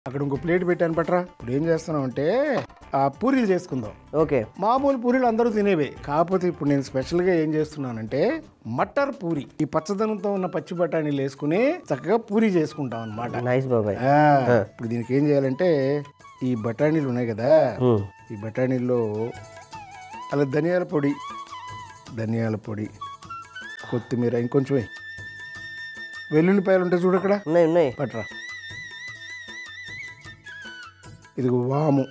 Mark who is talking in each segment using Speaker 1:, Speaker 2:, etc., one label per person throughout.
Speaker 1: అక్కడ ఇంకో ప్లేట్ పెట్టాను పట్రా ఇప్పుడు ఏం చేస్తున్నాం అంటే ఆ పూరీలు చేసుకుందాం
Speaker 2: ఓకే
Speaker 1: మామూలు పూరీలు అందరూ తినేవే కాకపోతే ఇప్పుడు నేను స్పెషల్గా ఏం చేస్తున్నానంటే మటర్ పూరి ఈ పచ్చదనంతో ఉన్న పచ్చి బఠానీలు వేసుకుని చక్కగా పూరి చేసుకుంటాం అనమాట
Speaker 2: నైస్ బాబాయ్
Speaker 1: ఇప్పుడు దీనికి ఏం చేయాలంటే ఈ బఠానీలు ఉన్నాయి కదా
Speaker 2: ఉమ్.
Speaker 1: ఈ బఠానీల్లో అలా ధనియాల పొడి ధనియాల పొడి కొత్తిమీర ఇంకొంచెం వేయి. వెల్లుల్లిపాయలు ఉంటాయి చూడు అక్కడ
Speaker 2: ఉన్నాయి ఉన్నాయి
Speaker 1: పట్రా ఇది వాము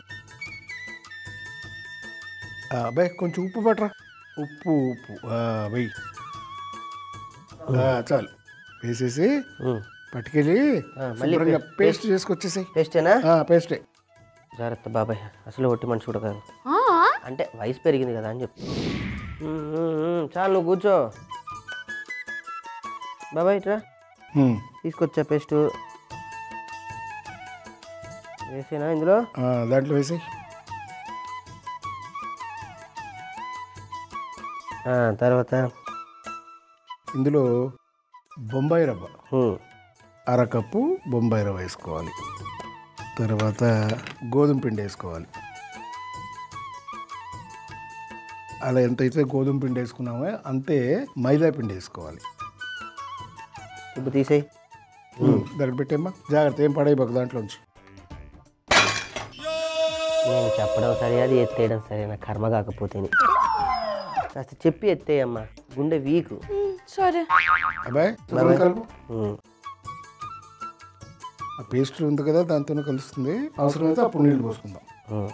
Speaker 1: ఆ, అబ్బాయి కొంచెం ఉప్పు పట్రా ఉప్పు ఉప్పు ఆ, వెయ్యి ఆ, చాలు వేసేసి
Speaker 2: ఉమ్.
Speaker 1: పట్టుకెళ్ళి
Speaker 2: ఆ, మళ్ళీ
Speaker 1: శుభ్రంగా పేస్ట్ చేసుకొచ్చేసాయి
Speaker 2: టేస్టేనా
Speaker 1: పేస్టే
Speaker 2: జాగ్రత్త బాబాయ్ అసలు ఒట్టి మనిషి కూడా కాదు అంటే వయసు పెరిగింది కదా అని చెప్పి ఉమ్, ఉమ్, ఉమ్. చాలు నువ్వు కూర్చో బాబాయ్ ఇట్రా
Speaker 1: హ్మ్.
Speaker 2: తీసుకొచ్చా పేస్ట్ వేసేనా ఇందులో
Speaker 1: ఆ, దాంట్లో వేసాయి
Speaker 2: ఆ, తర్వాత
Speaker 1: ఇందులో బొంబాయి రవ్వ
Speaker 2: ఉమ్.
Speaker 1: అరకప్పు బొంబాయి రవ్వ వేసుకోవాలి తర్వాత గోధుమ పిండి వేసుకోవాలి అలా ఎంతైతే గోధుమ పిండి వేసుకున్నామో అంతే మైదా పిండి వేసుకోవాలి
Speaker 2: ఇప్పుడు తీసేయి
Speaker 1: దగ్గర పెట్టేమ్మా జాగ్రత్త ఏం పడైపోక దాంట్లోంచి
Speaker 2: నేను చెప్పడం సరే అది ఎత్తేయడం సరే నా కర్మ కాకపోతేనే కాస్త చెప్పి ఎత్తేయమ్మా గుండె వీకు
Speaker 3: సరే
Speaker 1: అబ్బాయి శుభ్రం కలుపు
Speaker 2: ఉమ్.
Speaker 1: ఆ పేస్ట్ ఉంది కదా దాంతోనే కలుస్తుంది అవసరమైతే అప్పుడు నీళ్ళు పోసుకుందాం
Speaker 2: ఉమ్.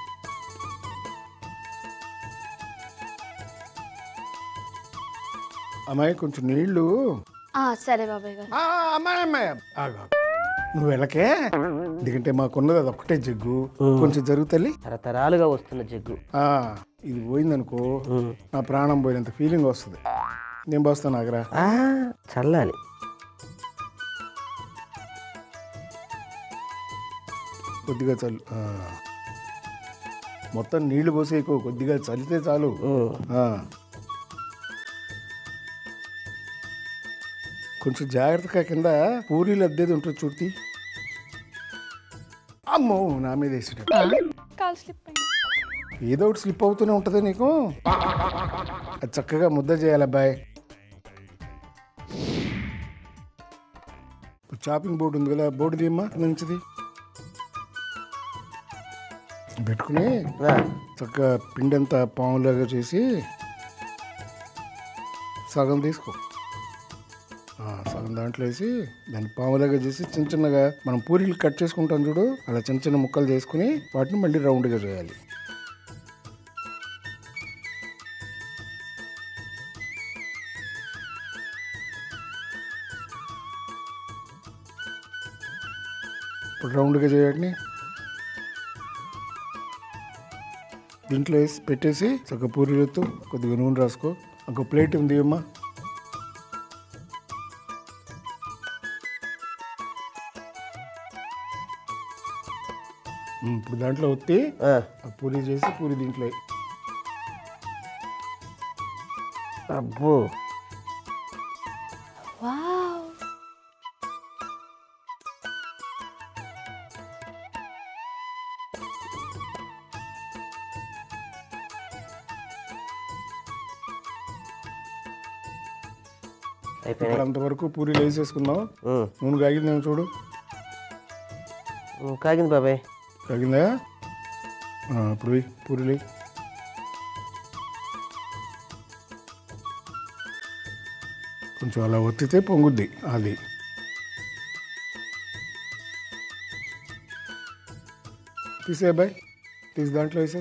Speaker 1: అమ్మాయి కొంచెం నీళ్ళు
Speaker 3: ఆ, సరే బాబాయ్ గారు
Speaker 1: ఆ, అమ్మాయి అమ్మాయి ఆగు, ఆగు. నువ్వు వెళ్ళకే ఎందుకంటే మాకున్నది అది ఒక్కటే జగ్గు కొంచెం జరుగుతల్లి
Speaker 2: తరతరాలుగా వస్తున్న జగ్గు
Speaker 1: ఆ, ఇది పోయిందనుకో
Speaker 2: ఉమ్.
Speaker 1: నా ప్రాణం పోయినంత ఫీలింగ్ వస్తుంది నేను పోస్తాను ఆగరా
Speaker 2: ఆ, చల్లాలి
Speaker 1: కొద్దిగా చల్లు ఆ. మొత్తం నీళ్లు పోసేయకు కొద్దిగా చల్లితే చాలు
Speaker 2: ఉమ్.
Speaker 1: ఆ. కొంచెం జాగ్రత్తగా కింద పూరీలు అద్దేది ఉంటుంది చూర్తి అమ్మో నా మీద వేసేట
Speaker 3: కాల్ స్లిప్ అయింది
Speaker 1: ఏదో ఒకటి స్లిప్ అవుతూనే ఉంటుంది నీకు అది చక్కగా ముద్ద చేయాలి అబ్బాయి ఇప్పుడు చాపింగ్ బోర్డు ఉంది కదా బోర్డు తీయమ్మా మంచిది పెట్టుకుని
Speaker 2: ఆ,
Speaker 1: చక్కగా పిండి అంతా పాములాగా చేసి సగం తీసుకో ఆ, సగం దాంట్లో వేసి దాన్ని పాములాగా చేసి చిన్న చిన్నగా మనం పూరీలు కట్ చేసుకుంటాం చూడు అలా చిన్న చిన్న ముక్కలు చేసుకుని వాటిని మళ్ళీ రౌండ్గా చేయాలి ఇప్పుడు రౌండ్గా చేయటిని దీంట్లో వేసి పెట్టేసి ఒక పూరి ఎత్తు కొద్దిగా నూనె రాసుకో ఒక ప్లేట్ ఉంది అమ్మా ఉమ్, ఇప్పుడు దాంట్లో ఒత్తి
Speaker 2: ఆ.
Speaker 1: ఆ పూరి చేసి పూరి దీంట్లో వేయి.
Speaker 2: అబ్బో
Speaker 3: వావ్
Speaker 2: అయిపోయినాయి
Speaker 1: ఇప్పుడు అంతవరకు పూరీలు వేసేసుకున్నాం
Speaker 2: ఉమ్.
Speaker 1: నూనె కాగిందేమో చూడు
Speaker 2: ఉమ్, కాగింది బాబాయ్
Speaker 1: కాగిందా ఆ, ఇప్పుడు వెయ్యి, పూరీలు వెయ్యి. కొంచెం అలా ఒత్తితే పొంగుద్ది అది తీసే బాయ్ తీసి దాంట్లో వేసే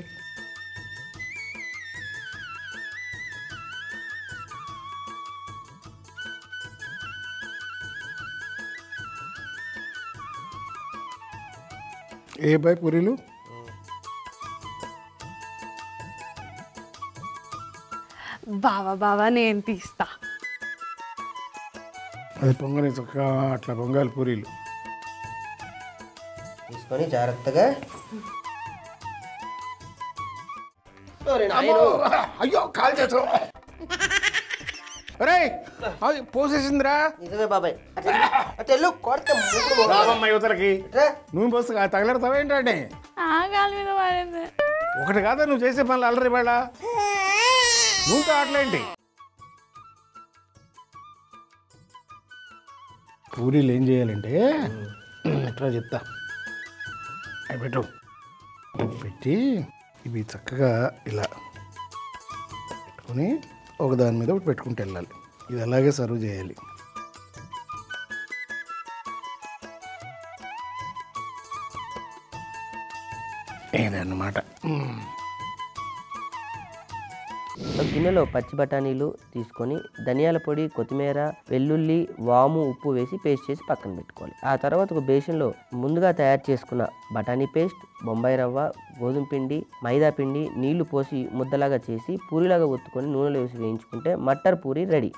Speaker 1: ఏ బాయ్ పూరీలు
Speaker 3: బావా బావా నేను తీస్తా
Speaker 1: అది పొంగని చక్కగా అట్లా పొంగాలి పూరీలు
Speaker 2: తీసుకొని జాగ్రత్తగా ఓరి నాయనో.
Speaker 1: అయ్యో కాల్ చేసావు రే ఆ, పోసేసిందిరా
Speaker 2: నిజమే బాబాయ్ అటెల్లు కొడతా మూకుడు మొహం.
Speaker 1: రావమ్మ యువతలకి
Speaker 2: రా.
Speaker 1: నూనె పోసి తగలెడతావేంటండి
Speaker 3: ఆ కాలు మీద పడింది
Speaker 1: ఒకటి కాదా నువ్వు చేసే పనులు అల్లరి వేళ నూనెతో ఆటలేంటి పూరీలు ఏం చేయాలంటే ఎట్లా చెప్తా అవి పెట్టు పెట్టి ఇవి చక్కగా ఇలా పెట్టుకొని ఒక దాని మీద ఒకటి పెట్టుకుంటూ వెళ్ళాలి ఇది అలాగే సర్వ్ చేయాలి ఇదన్నమాట మ్మ్.
Speaker 2: ఒక గిన్నెలో పచ్చి బఠానీలు తీసుకొని ధనియాల పొడి కొత్తిమీర వెల్లుల్లి వాము ఉప్పు వేసి పేస్ట్ చేసి పక్కన పెట్టుకోవాలి ఆ తర్వాత ఒక బేషన్లో ముందుగా తయారు చేసుకున్న బఠానీ పేస్ట్ బొంబాయి రవ్వ గోధుమ పిండి మైదా పిండి నీళ్లు పోసి ముద్దలాగా చేసి పూరిలాగా ఒత్తుకొని నూనెలో వేసి వేయించుకుంటే మట్టర్ పూరి రెడీ